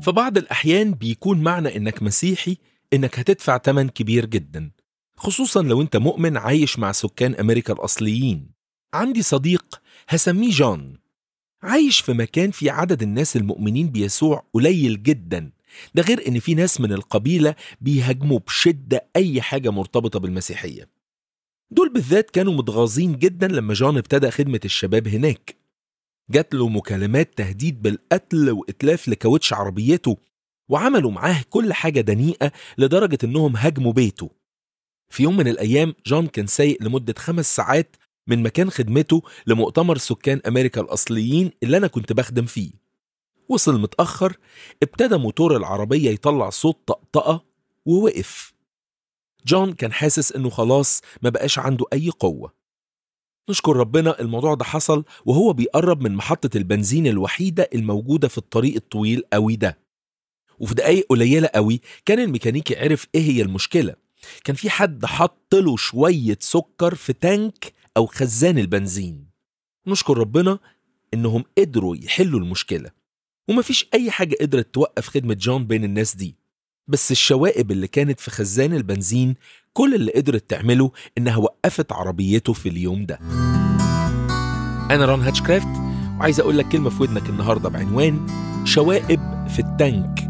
في بعض الأحيان بيكون معنى إنك مسيحي إنك هتدفع تمن كبير جدا خصوصا لو أنت مؤمن عايش مع سكان أمريكا الأصليين عندي صديق هسميه جون عايش في مكان في عدد الناس المؤمنين بيسوع قليل جدا ده غير ان في ناس من القبيله بيهاجموا بشده اي حاجه مرتبطه بالمسيحيه دول بالذات كانوا متغاظين جدا لما جون ابتدى خدمه الشباب هناك جات له مكالمات تهديد بالقتل واتلاف لكاوتش عربيته وعملوا معاه كل حاجه دنيئه لدرجه انهم هاجموا بيته في يوم من الايام جون كان سايق لمده خمس ساعات من مكان خدمته لمؤتمر سكان امريكا الاصليين اللي انا كنت بخدم فيه وصل متاخر ابتدى موتور العربيه يطلع صوت طقطقه ووقف جون كان حاسس انه خلاص ما بقاش عنده اي قوه نشكر ربنا الموضوع ده حصل وهو بيقرب من محطة البنزين الوحيدة الموجودة في الطريق الطويل قوي ده وفي دقايق قليلة قوي كان الميكانيكي عرف ايه هي المشكلة كان في حد حط له شوية سكر في تانك أو خزان البنزين نشكر ربنا إنهم قدروا يحلوا المشكلة ومفيش أي حاجة قدرت توقف خدمة جون بين الناس دي بس الشوائب اللي كانت في خزان البنزين كل اللي قدرت تعمله إنها وقفت عربيته في اليوم ده أنا ران هاتشكرافت وعايز أقول لك كلمة في ودنك النهاردة بعنوان شوائب في التانك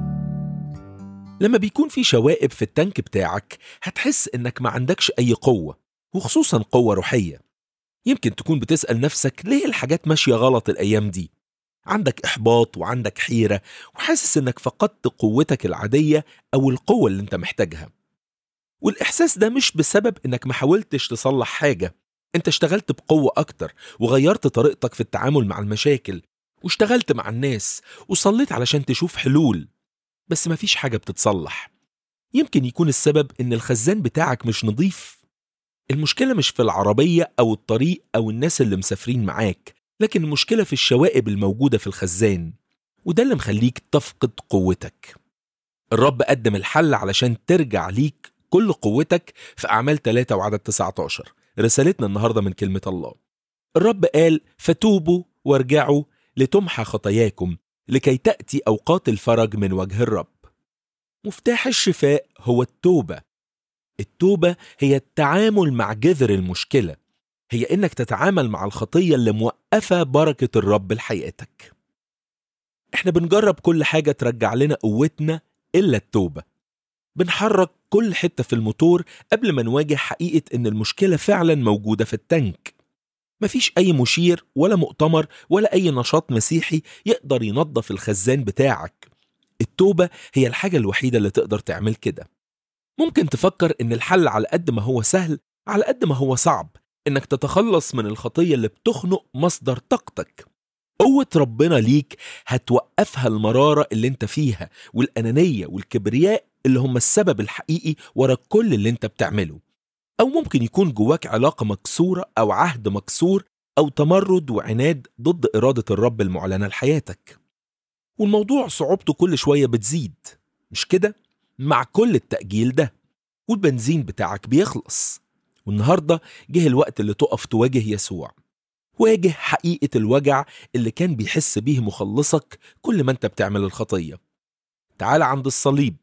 لما بيكون في شوائب في التانك بتاعك هتحس إنك ما عندكش أي قوة وخصوصا قوة روحية يمكن تكون بتسأل نفسك ليه الحاجات ماشية غلط الأيام دي عندك إحباط وعندك حيرة وحاسس إنك فقدت قوتك العادية أو القوة اللي أنت محتاجها والإحساس ده مش بسبب إنك ما حاولتش تصلح حاجة أنت اشتغلت بقوة أكتر وغيرت طريقتك في التعامل مع المشاكل واشتغلت مع الناس وصليت علشان تشوف حلول بس مفيش حاجة بتتصلح يمكن يكون السبب إن الخزان بتاعك مش نظيف المشكلة مش في العربية أو الطريق أو الناس اللي مسافرين معاك لكن المشكلة في الشوائب الموجودة في الخزان وده اللي مخليك تفقد قوتك الرب قدم الحل علشان ترجع ليك كل قوتك في أعمال 3 وعدد 19 رسالتنا النهاردة من كلمة الله الرب قال فتوبوا وارجعوا لتمحى خطاياكم لكي تأتي أوقات الفرج من وجه الرب مفتاح الشفاء هو التوبة التوبة هي التعامل مع جذر المشكلة هي إنك تتعامل مع الخطية اللي موقفة بركة الرب لحياتك إحنا بنجرب كل حاجة ترجع لنا قوتنا إلا التوبة بنحرك كل حتة في الموتور قبل ما نواجه حقيقة إن المشكلة فعلا موجودة في التانك مفيش أي مشير ولا مؤتمر ولا أي نشاط مسيحي يقدر ينظف الخزان بتاعك التوبة هي الحاجة الوحيدة اللي تقدر تعمل كده ممكن تفكر إن الحل على قد ما هو سهل على قد ما هو صعب إنك تتخلص من الخطية اللي بتخنق مصدر طاقتك قوة ربنا ليك هتوقفها المرارة اللي انت فيها والأنانية والكبرياء اللي هم السبب الحقيقي ورا كل اللي انت بتعمله أو ممكن يكون جواك علاقة مكسورة أو عهد مكسور أو تمرد وعناد ضد إرادة الرب المعلنة لحياتك والموضوع صعوبته كل شوية بتزيد مش كده؟ مع كل التأجيل ده والبنزين بتاعك بيخلص والنهاردة جه الوقت اللي تقف تواجه يسوع واجه حقيقة الوجع اللي كان بيحس بيه مخلصك كل ما انت بتعمل الخطية تعال عند الصليب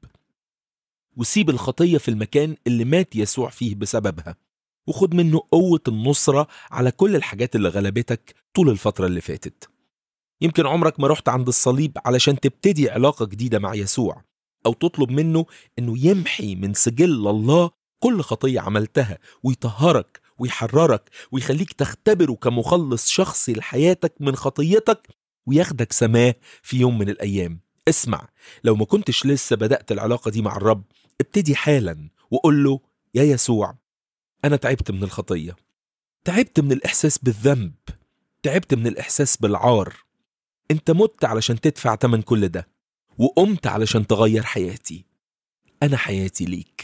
وسيب الخطية في المكان اللي مات يسوع فيه بسببها وخد منه قوة النصرة على كل الحاجات اللي غلبتك طول الفترة اللي فاتت يمكن عمرك ما رحت عند الصليب علشان تبتدي علاقة جديدة مع يسوع أو تطلب منه إنه يمحي من سجل الله كل خطية عملتها ويطهرك ويحررك ويخليك تختبره كمخلص شخصي لحياتك من خطيتك وياخدك سماه في يوم من الأيام اسمع لو ما كنتش لسه بدأت العلاقة دي مع الرب ابتدي حالا وقول له يا يسوع أنا تعبت من الخطية تعبت من الإحساس بالذنب تعبت من الإحساس بالعار أنت مت علشان تدفع تمن كل ده وقمت علشان تغير حياتي أنا حياتي ليك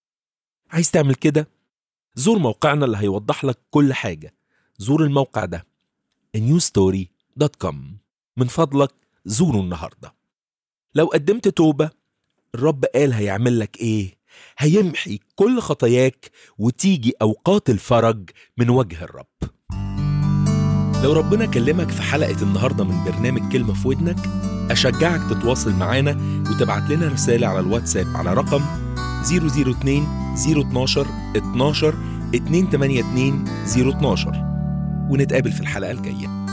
عايز تعمل كده؟ زور موقعنا اللي هيوضح لك كل حاجة زور الموقع ده newstory.com من فضلك زوره النهاردة لو قدمت توبة الرب قال هيعمل لك ايه هيمحي كل خطاياك وتيجي أوقات الفرج من وجه الرب لو ربنا كلمك في حلقة النهاردة من برنامج كلمة في ودنك أشجعك تتواصل معانا وتبعت لنا رسالة على الواتساب على رقم 002 012 12 282 012 ونتقابل في الحلقة الجاية